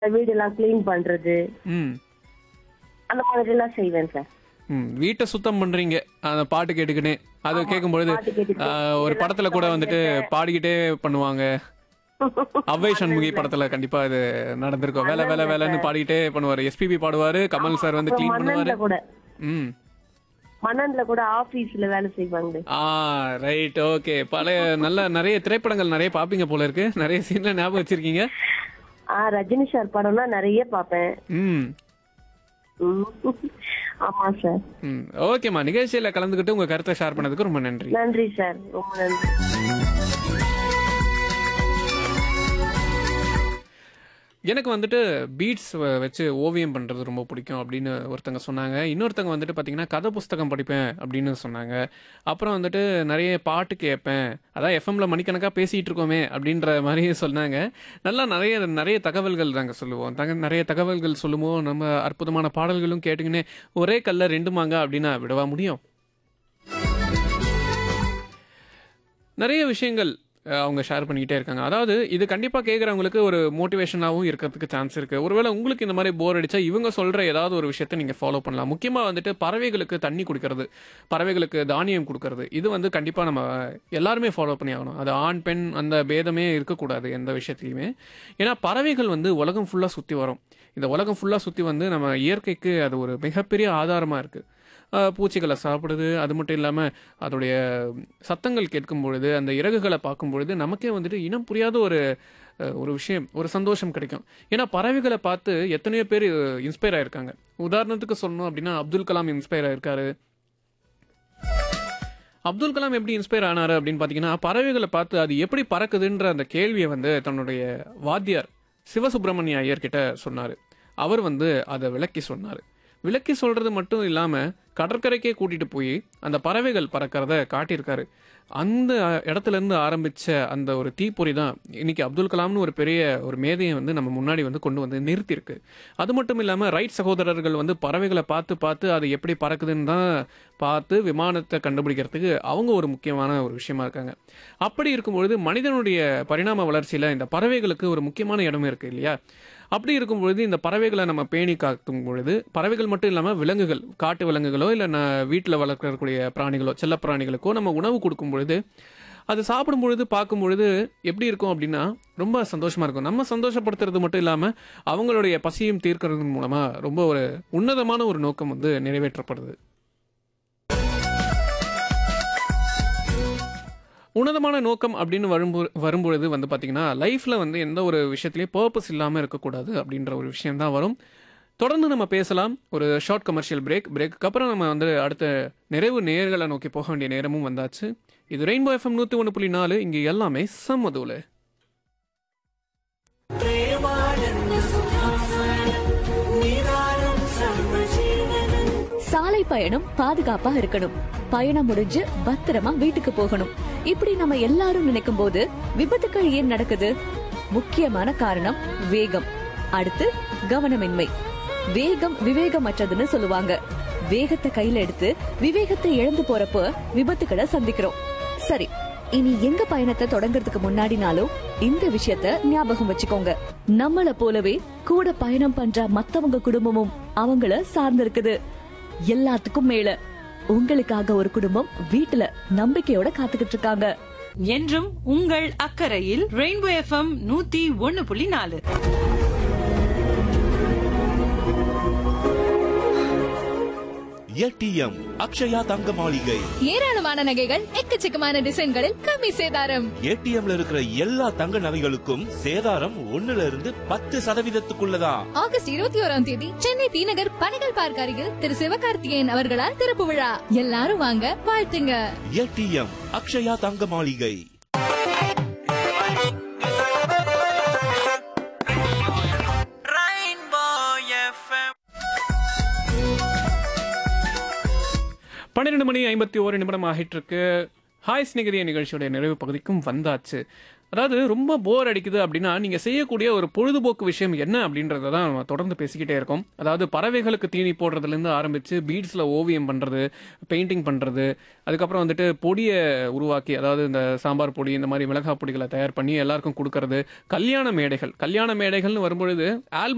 வீடெல்லாம் க்ளீன் பண்றது ம் அந்த மாதிரி எல்லாம் செய்வேன் சார் ம் வீட்டை சுத்தம் பண்றீங்க அந்த பாட்டு கேட்டுக்கினே அது கேட்கும்பொழுது பாட்டு கேட்டுக்கிட்டு. ஆ, ஒரு படத்துல கூட வந்துட்டு பாடிக்கிட்டே பண்ணுவாங்க அவ்வை சண்முகி படத்துல கண்டிப்பா இது நடந்திருக்கும் வேலை வேலை வேலைன்னு பாடிக்கிட்டே பண்ணுவாரு எஸ்பிபி பாடுவாரு கமல் சார் வந்து க்ளீன் பண்ணுவாரு மன்னன்ல கூட ம் மன்னன்ல கூட ஆபீஸ்ல வேலை செய்வாங்க ஆ ரைட் ஓகே பழைய நல்ல நிறைய திரைப்படங்கள் நிறைய பாப்பீங்க போல இருக்கு நிறைய சீன்ல ஞாபகம் வச்சிருக்கீங்க ஆ ரஜினி சார் படம்னா நிறைய பாப்பேன் ம் ம். ஆமா சார் ம் ஓகேம்மா நிகழ்ச்சியில கலந்துக்கிட்டு உங்க கருத்தை ஷேர் பண்ணதுக்கு ரொம்ப நன்றி நன்றி சார் ரொம்ப நன்றி எனக்கு வந்துட்டு பீட்ஸ் வச்சு ஓவியம் பண்ணுறது ரொம்ப பிடிக்கும் அப்படின்னு ஒருத்தங்க சொன்னாங்க இன்னொருத்தங்க வந்துட்டு பார்த்தீங்கன்னா கதை புஸ்தகம் படிப்பேன் அப்படின்னு சொன்னாங்க அப்புறம் வந்துட்டு நிறைய பாட்டு கேட்பேன் அதான் எஃப்எம்ல மணிக்கணக்காக பேசிகிட்டு இருக்கோமே அப்படின்ற மாதிரி சொன்னாங்க நல்லா நிறைய நிறைய தகவல்கள் நாங்கள் சொல்லுவோம் தக நிறைய தகவல்கள் சொல்லுவோம் நம்ம அற்புதமான பாடல்களும் கேட்டுக்கினே ஒரே கல்ல ரெண்டு மாங்க அப்படின்னா விடவா முடியும் நிறைய விஷயங்கள் அஹ், அவங்க ஷேர் பண்ணிக்கிட்டே இருக்காங்க அதாவது இது கண்டிப்பாக கேட்குறவங்களுக்கு ஒரு மோட்டிவேஷனாகவும் இருக்கிறதுக்கு சான்ஸ் இருக்குது ஒருவேளை உங்களுக்கு இந்த மாதிரி போர் அடிச்சா இவங்க சொல்கிற ஏதாவது ஒரு விஷயத்தை நீங்கள் ஃபாலோ பண்ணலாம் முக்கியமாக வந்துட்டு பறவைகளுக்கு தண்ணி குடிக்கிறது பறவைகளுக்கு தானியம் கொடுக்கறது இது வந்து கண்டிப்பாக நம்ம எல்லாருமே ஃபாலோ பண்ணி ஆகணும் அது ஆண் பெண் அந்த பேதமே இருக்கக்கூடாது எந்த விஷயத்துலையுமே ஏன்னா பறவைகள் வந்து உலகம் ஃபுல்லாக சுற்றி வரும் இந்த உலகம் ஃபுல்லாக சுற்றி வந்து நம்ம இயற்கைக்கு அது ஒரு மிகப்பெரிய ஆதாரமாக இருக்குது ஆஹ் பூச்சிகளை சாப்பிடுது அது மட்டும் இல்லாமல் அதோடைய சத்தங்கள் கேட்கும் பொழுது அந்த இறகுகளை பார்க்கும் பொழுது நமக்கே வந்துட்டு இனம் புரியாத ஒரு அஹ், ஒரு விஷயம் ஒரு சந்தோஷம் கிடைக்கும் ஏன்னா பறவைகளை பார்த்து எத்தனையோ பேர் இன்ஸ்பயர் ஆயிருக்காங்க உதாரணத்துக்கு சொல்லணும் அப்படின்னா அப்துல் கலாம் இன்ஸ்பயர் ஆயிருக்காரு அப்துல் கலாம் எப்படி இன்ஸ்பயர் ஆனாரு அப்படின்னு பார்த்தீங்கன்னா பறவைகளை பார்த்து அது எப்படி பறக்குதுன்ற அந்த கேள்வியை வந்து தன்னுடைய வாத்தியார் சிவசுப்பிரமணிய ஐயர் கிட்ட சொன்னார் அவர் வந்து அதை விளக்கி சொன்னார் விளக்கி சொல்றது மட்டும் இல்லாமல் கடற்கரைக்கே கூட்டிட்டு போய் அந்த பறவைகள் பறக்கிறத காட்டியிருக்காரு அந்த இடத்துல இருந்து ஆரம்பிச்ச அந்த ஒரு தீப்பொறி தான் இன்னைக்கு அப்துல் கலாம்னு ஒரு பெரிய ஒரு மேதையை வந்து நம்ம முன்னாடி வந்து கொண்டு வந்து நிறுத்தியிருக்கு அது மட்டும் இல்லாமல் ரைட் சகோதரர்கள் வந்து பறவைகளை பார்த்து பார்த்து அது எப்படி பறக்குதுன்னு தான் பார்த்து விமானத்தை கண்டுபிடிக்கிறதுக்கு அவங்க ஒரு முக்கியமான ஒரு விஷயமா இருக்காங்க அப்படி இருக்கும்பொழுது மனிதனுடைய பரிணாம வளர்ச்சியில் இந்த பறவைகளுக்கு ஒரு முக்கியமான இடம் இருக்கு இல்லையா அப்படி இருக்கும் பொழுது இந்த பறவைகளை நம்ம பேணி காக்கும் பொழுது பறவைகள் மட்டும் இல்லாமல் விலங்குகள் காட்டு விலங்குகளோ இல்லை வீட்டில் வளர்க்கக்கூடிய பிராணிகளோ செல்ல பிராணிகளுக்கோ நம்ம உணவு கொடுக்கும் பொழுது அது சாப்பிடும் பொழுது பார்க்கும் பொழுது எப்படி இருக்கும் அப்படின்னா ரொம்ப சந்தோஷமா இருக்கும் நம்ம சந்தோஷப்படுத்துறது மட்டும் இல்லாமல் அவங்களுடைய பசியும் தீர்க்கறது மூலமா ரொம்ப ஒரு உன்னதமான ஒரு நோக்கம் வந்து நிறைவேற்றப்படுது உன்னதமான நோக்கம் அப்படின்னு வரும்போ வரும்பொழுது வந்து பார்த்தீங்கன்னா லைஃப்பில் வந்து எந்த ஒரு விஷயத்துலையும் பர்பஸ் இல்லாமல் இருக்கக்கூடாது அப்படின்ற ஒரு விஷயம் தான் வரும் தொடர்ந்து நம்ம பேசலாம் ஒரு ஷார்ட் கமர்ஷியல் பிரேக் பிரேக்கு அப்புறம் நம்ம வந்து அடுத்த நிறைவு நேர்களை நோக்கி போக வேண்டிய நேரமும் வந்தாச்சு இது ரெயின்போ எஃப்எம் நூற்றி ஒன்று புள்ளி நாலு இங்கே எல்லாமே சம்மதூல சாலை பயணம் பாதுகாப்பா இருக்கணும் பயணம் முடிஞ்சு பத்திரமா வீட்டுக்கு போகணும் இப்படி நம்ம எல்லாரும் நினைக்கும் போது விபத்துக்கள் ஏன் நடக்குது முக்கியமான காரணம் வேகம் அடுத்து கவனமின்மை வேகம் விவேகமற்றதுன்னு சொல்லுவாங்க வேகத்தை கையில எடுத்து விவேகத்தை இழந்து போறப்போ விபத்துக்களை சந்திக்கிறோம் சரி இனி எங்க பயணத்தை தொடங்குறதுக்கு முன்னாடினாலும் இந்த விஷயத்த ஞாபகம் வச்சுக்கோங்க நம்மள போலவே கூட பயணம் பண்ற மத்தவங்க குடும்பமும் அவங்கள சார்ந்திருக்குது எல்லாத்துக்கும் மேல உங்களுக்காக ஒரு குடும்பம் வீட்டுல நம்பிக்கையோட காத்துக்கிட்டு இருக்காங்க என்றும் உங்கள் அக்கறையில் ரெயின்போ எஃப்எம் நூத்தி ஒன்னு புள்ளி நாலு ஏடிஎம் அக்ஷயா தங்க மாளிகை ஏராளமான நகைகள் எக்கச்சக்கமான டிசைன்களில் கம்மி சேதாரம் ஏடிஎம்ல இருக்கிற எல்லா தங்க நகைகளுக்கும் சேதாரம் ஒண்ணுல இருந்து பத்து சதவீதத்துக்குள்ளதான் ஆகஸ்ட் இருபத்தி ஓராம் தேதி சென்னை தீநகர் பனைகள் பார்க் அருகில் திரு சிவகார்த்திகேயன் அவர்களால் திறப்பு விழா எல்லாரும் வாங்க வாழ்த்துங்க ஏடிஎம் அக்ஷயா தங்க மாளிகை பன்னிரெண்டு மணி ஐம்பத்தி ஓரு நிமிடம் ஆகிட்டு இருக்கு ஹாய் ஸ்நேகிதிய நிகழ்ச்சியோட நிறைவு பகுதிக்கும் வந்தாச்சு அதாவது ரொம்ப போர் அடிக்குது அப்படின்னா நீங்கள் செய்யக்கூடிய ஒரு பொழுதுபோக்கு விஷயம் என்ன அப்படின்றத தான் நம்ம தொடர்ந்து பேசிக்கிட்டே இருக்கோம் அதாவது பறவைகளுக்கு தீனி போடுறதுலேருந்து ஆரம்பித்து பீட்ஸில் ஓவியம் பண்ணுறது பெயிண்டிங் பண்ணுறது அதுக்கப்புறம் வந்துட்டு பொடியை உருவாக்கி அதாவது இந்த சாம்பார் பொடி இந்த மாதிரி மிளகாய் பொடிகளை தயார் பண்ணி எல்லாருக்கும் கொடுக்கறது கல்யாண மேடைகள் கல்யாண மேடைகள்னு வரும்பொழுது ஆல்பம்